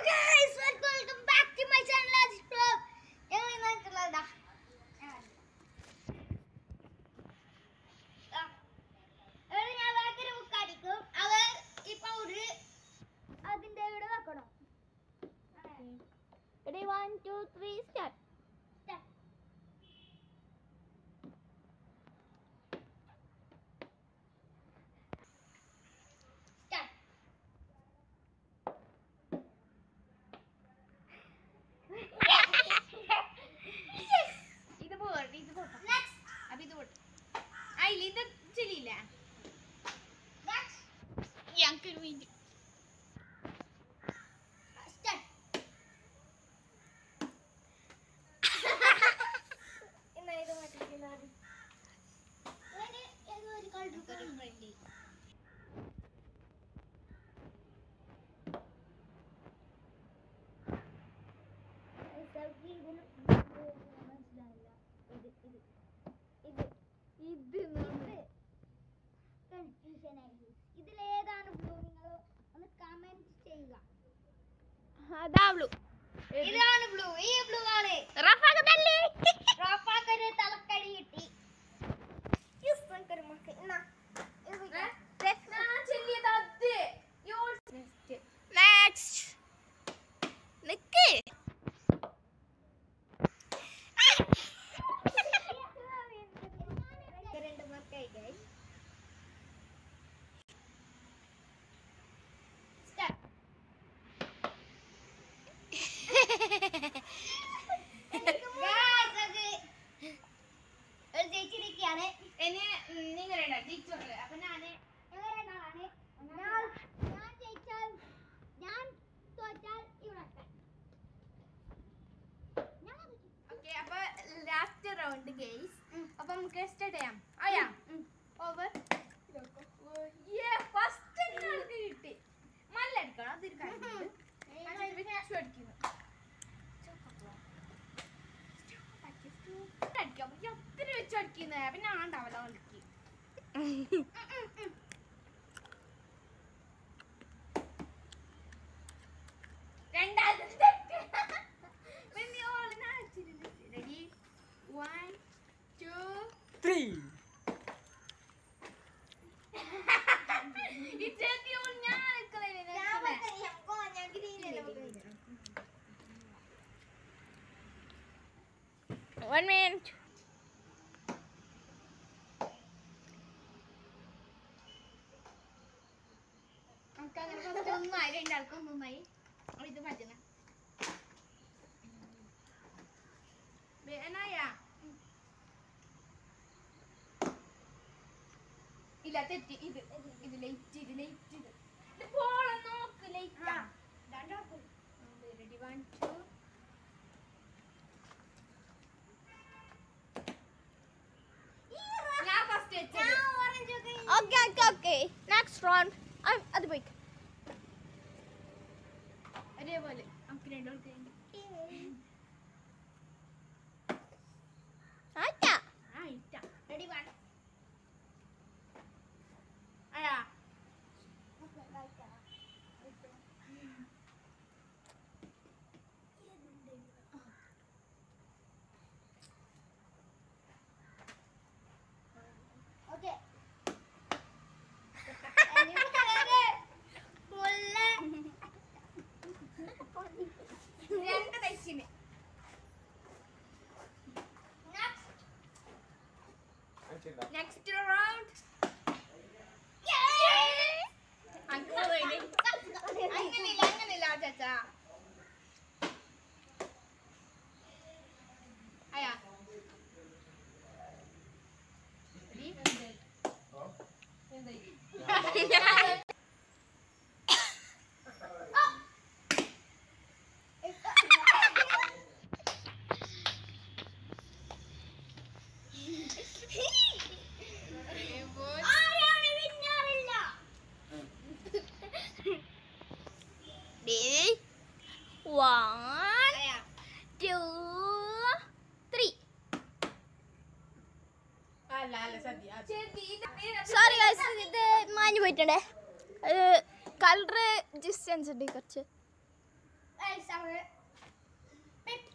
guys, welcome back to my channel Aziz Vlog. ഞങ്ങൾ ഇന്ന് വന്നിട്ടുള്ളതാ. ആ. ഇവിടെ ഞാൻ വേഗം ഒരു book അടിക്കും. അത് ഈ powder അതിന്റെ ഇവിടെ വെക്കണം. Ready, one, two, three, start. Start. Start. ഇത് പോട്ടെ ഇത് പോട്ടെ Next. അപ്പൊ ഇത് പോട്ടെ അയില്ല ഇത് ചെല്ലില്ല Next. ഞങ്ങൾക്കൊരു വീഡിയോ Start. എന്നാ ഇത് മാറ്റിക്കുന്നത് ഏതോ ഒരു കളർ ഫ്രണ്ട്ലി മനസ്സിലായില്ല ഇത് ഇത് ഇത് ഇത് കൺഫ്യൂഷൻ ആയി ഇതിലേതാണ് ബ്ലൂ നിങ്ങൾ ഒന്ന് കമന്റ് ചെയ്യുക അതാവളു ഇതാണ് ബ്ലൂ ഈ ബ്ലൂ ആണ് റഫാക്ക് തല്ലി റോപ്പാക്കൊരു തലക്കടി കിട്ടി യെസ് നമുക്കൊരു മക്ക എന്നാ ഇത് പിടിക്ക്. നെക്സ്റ്റ് നിക്ക് രണ്ട് മക്കായി guys. Start. Guys, അത് ഒരു ചേച്ചിരിക്കുകയാണ് എന്നെ നിങ്ങൾ ജയിച്ചോളൂ അപ്പൊ ഞാന് ഞങ്ങൾ രണ്ടാളാണ് ഞാൻ ഞാൻ ജയിച്ചാൽ ഞാൻ തോറ്റാൽ ഇവിടെ ഞാൻ ഓക്കെ അപ്പൊ ലാസ്റ്റ് റൗണ്ട് ഗെയ്സ് അപ്പൊ നമുക്ക് സ്റ്റാർട്ട് ചെയ്യാം ആയാ ഓവർ ഫസ്റ്റ് ആൾക്ക് കിട്ടി മല്ലടിക്കണം അതൊരു കാര്യം വെച്ചു അടിക്കുന്നു അടിക്കാം എത്ര വെച്ചു അടിക്കുന്നത് പിന്നെ ആണ്ടാവല്ലോ കളിക്ക് രണ്ടാമത്തെ പിന്നെ ഓളിനെ അടിച്ചിരുന്നു റെഡി വൺ ടു Three. ഇച്ചേത്തി ഓൾ ഞാൻ നിൽക്കലേ ഞാൻ പറയാം ഓ ഞാൻ ഗ്രീനല്ലോ വൺ മിനിറ്റ് നമുക്ക് അങ്ങനെ ഫസ്റ്റ് ഒന്നായി രണ്ടാൾക്കും ഒന്നൊന്നായി അപ്പൊ ഇത് മാറ്റുന്ന വേനായ ഇല്ല തെറ്റി ഇത് ഇത് ലൈറ്റ് ഇത് ലൈറ്റ് ഇത് ഇത് പോളെ നോക്ക് ലൈറ്റ് റെഡി വൺ ടു ഞാൻ ഫസ്റ്റ് വെച്ചത് ഞാൻ ഓറഞ്ച് ഒക്കെ okay okay okay next round അത് പോയി അതേപോലെ നമുക്ക് രണ്ടുപേർക്ക് ആയിട്ടാ ആയിട്ടാ റെഡി വൺ അയാ ഓക്കെ രണ്ട് തെച്ചിന് നെക്സ്റ്റ് റൗണ്ട് അങ്ങനെയില്ല അങ്ങനെയില്ല ചാച്ചാ അയാ One, two, three. സോറി ഇത് മാഞ്ഞു പോയിട്ടുണ്ടേ കളറ് ഡിസ്റ്റൻസ് ഉണ്ട് കുറച്ച് Guys, അവള് പെട്ടെന്ന്